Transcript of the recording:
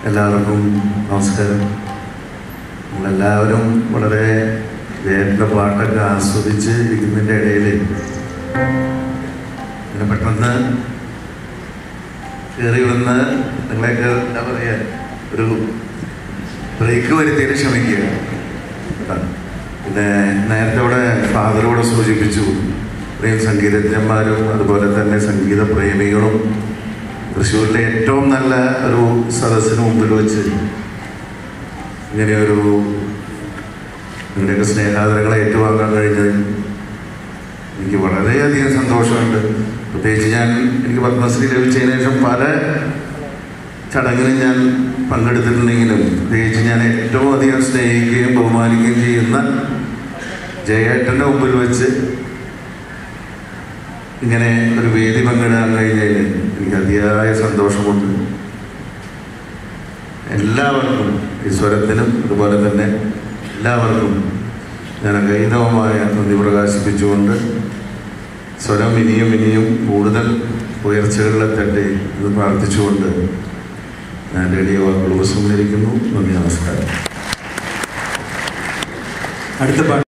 എല്ലാവർക്കും നമസ്കാരം നമ്മളെല്ലാവരും വളരെ വേണ്ട പാട്ടൊക്കെ ആസ്വദിച്ച് ഇരിക്കുന്നതിൻ്റെ ഇടയിൽ ഇങ്ങനെ പെട്ടെന്ന് കയറി വന്ന് നിങ്ങളെയൊക്കെ എന്താ പറയുക ഒരു ബ്രേക്ക് വരുത്തിയതിന് ക്ഷമിക്കുക കേട്ടോ. പിന്നെ നേരത്തെ ഇവിടെ ഫാദറോട് സൂചിപ്പിച്ചു ഇത്രയും സംഗീതജ്ഞന്മാരും അതുപോലെ തന്നെ സംഗീത പ്രേമികളും തൃശ്ശൂരിലെ ഏറ്റവും നല്ല ഒരു സദസ്സിന് മുമ്പിൽ വെച്ച് ഇങ്ങനെയൊരു നിങ്ങളുടെയൊക്കെ സ്നേഹാദരങ്ങളെ ഏറ്റുവാങ്ങാൻ കഴിഞ്ഞതിൽ എനിക്ക് വളരെയധികം സന്തോഷമുണ്ട് പ്രത്യേകിച്ച് ഞാൻ എനിക്ക് പത്മശ്രീ ലഭിച്ചതിന് ശേഷം പല ചടങ്ങിലും ഞാൻ പങ്കെടുത്തിട്ടുണ്ടെങ്കിലും പ്രത്യേകിച്ച് ഞാൻ ഏറ്റവും അധികം സ്നേഹിക്കുകയും ബഹുമാനിക്കുകയും ചെയ്യുന്ന ജയേട്ടൻ്റെ മുമ്പിൽ വെച്ച് ഇങ്ങനെ ഒരു വേദി പങ്കിടാൻ കഴിഞ്ഞതിൽ എനിക്ക് അതിയായ സന്തോഷമുണ്ട് എല്ലാവർക്കും ഈ സ്വരത്തിനും അതുപോലെ തന്നെ എല്ലാവർക്കും ഞാൻ അഗൈതവമായ നന്ദി പ്രകാശിപ്പിച്ചുകൊണ്ട് സ്വരം ഇനിയും ഇനിയും കൂടുതൽ ഉയർച്ചകളിലെത്തട്ടെ എന്ന് പ്രാർത്ഥിച്ചുകൊണ്ട് ഞാൻ റേഡിയോ വാക്കുകൾ ഉപസംഹരിക്കുന്നു നന്ദി നമസ്കാരം അടുത്ത പാട്ട്